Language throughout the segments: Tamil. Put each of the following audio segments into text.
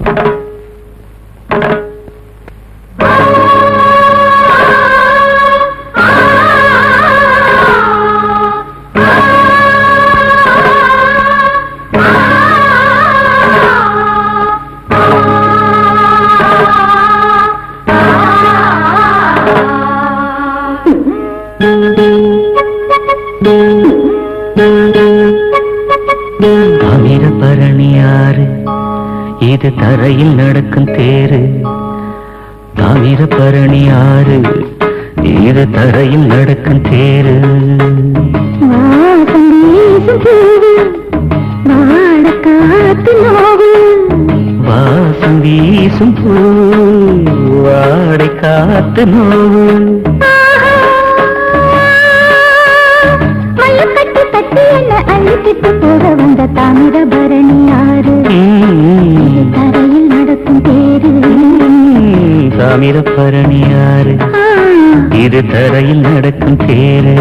தாமிரபரணியாறு இது தரையில் நடக்கும் தேரு தாமிரபரணியாறு இது தரையில் நடக்கும் தேரு வாசம் வீசும் பூவு, வாடக்காத்து நோவு. வாசம் வீசும் பூ வாடை காத்து நோவு ஆஹா. மல்லுக்கட்டு தட்டி என்ன அள்ளிக்கிட்டு போக வந்த தாமிரபரணி ஆறு இது தரையில் நடக்கும் தேரு தாமிரபரணியாறு ஆ. இது தரையில் நடக்கும் தேரு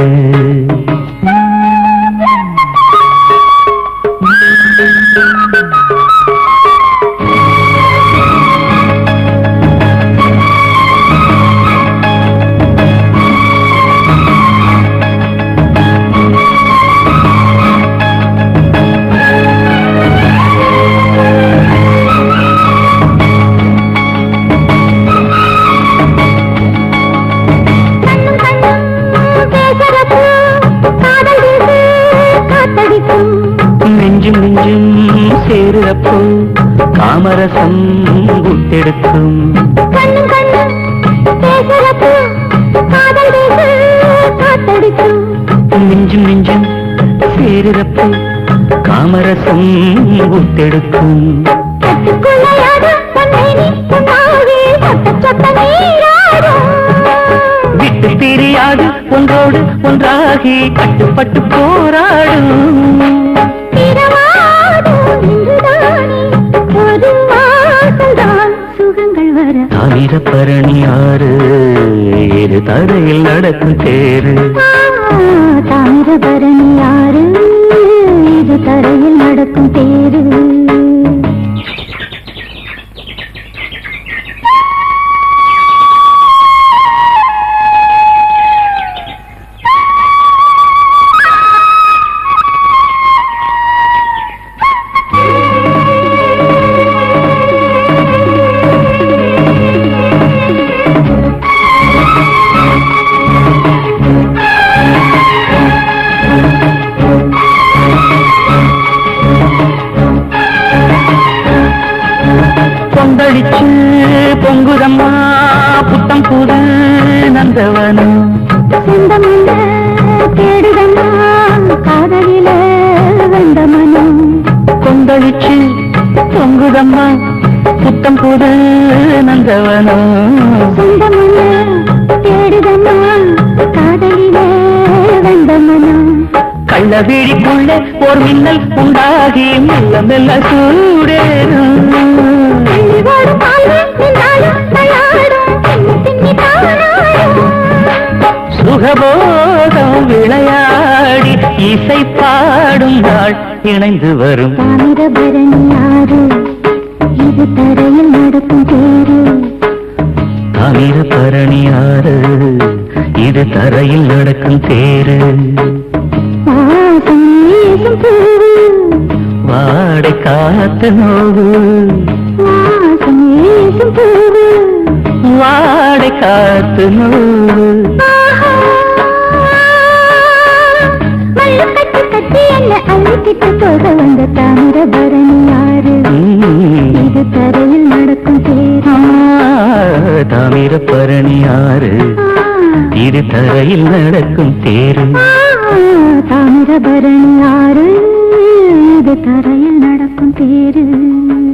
கண்ணும் கண்ணும் பேசுறப்போ காதல் வீசு காத்தடிக்கும் நெஞ்சும் நெஞ்சும் சேருறப்போ காமரசம் குட்டெடுக்கும் கண்ணும் கண்ணும் பேசுறப்போ காதல் வீசு காத்தடிக்கும் நெஞ்சும் நெஞ்சும் சேருறப்போ காமரசம் குட்டெடுக்கும் கட்டுக்குள்ளையாத பொன்மேனி பொன்னாகி சொட்ட சொட்ட நீராடும் விட்டு பிரியாது ஒன்றோடு ஒன்றாகி கட்டுப்பட்டு போராடும் திரவாடும் இன்றுதானே ஒரு வாசல்தான் சுகங்கள் வர தாமிரபரணியாறு இது தரையில் நடக்கும் தேரு தாமிரபரணி யாரு இது தரையில் நடக்கும் தேரு கொந்தளிச்சு பொங்குதம்மா புத்தம் புது நந்தவனம் சொந்தமல்ல தேடுதம்மா காதலில வந்த மனம் கொந்தளிச்சு பொங்குதம்மா புத்தம் புது நந்தவனம் சொந்தமல்ல தேடுதம்மா காதலில வந்த மனம் கள்ள வீழிக்குள்ள ஓர் மின்னல் உண்டாகி மெல்ல மெல்ல சூடேறும் அள்ளி ஓடும் பால்வே நின்றாலும் தள்ளாடும் பின்னி பின்னி தானாடும் சுகபோகம் விளையாடி இசை பாடும் நாள் இணைந்து வரும் தாமிரபரணி யாரு இது தரையில் நடக்கும் தேரு தாமிரபரணியாறு இது தரையில் நடக்கும் தேரு வாசம் வீசும் பூவு வாடை காத்து நோவு வாசம் வீசும் பூவு வாடை காத்து நோவு ஆஹா. மல்லுக்கட்டு கட்டி என்ன அள்ளிக்கிட்டு போக வந்த தாமிரபரணி யாரு இது தரையில் நடக்கும் தேரு தாமிரபரணியாறு இது தரையில் நடக்கும் தேரு தாமிரபரணி யாரு இது தரையில் நடக்கும் தேரு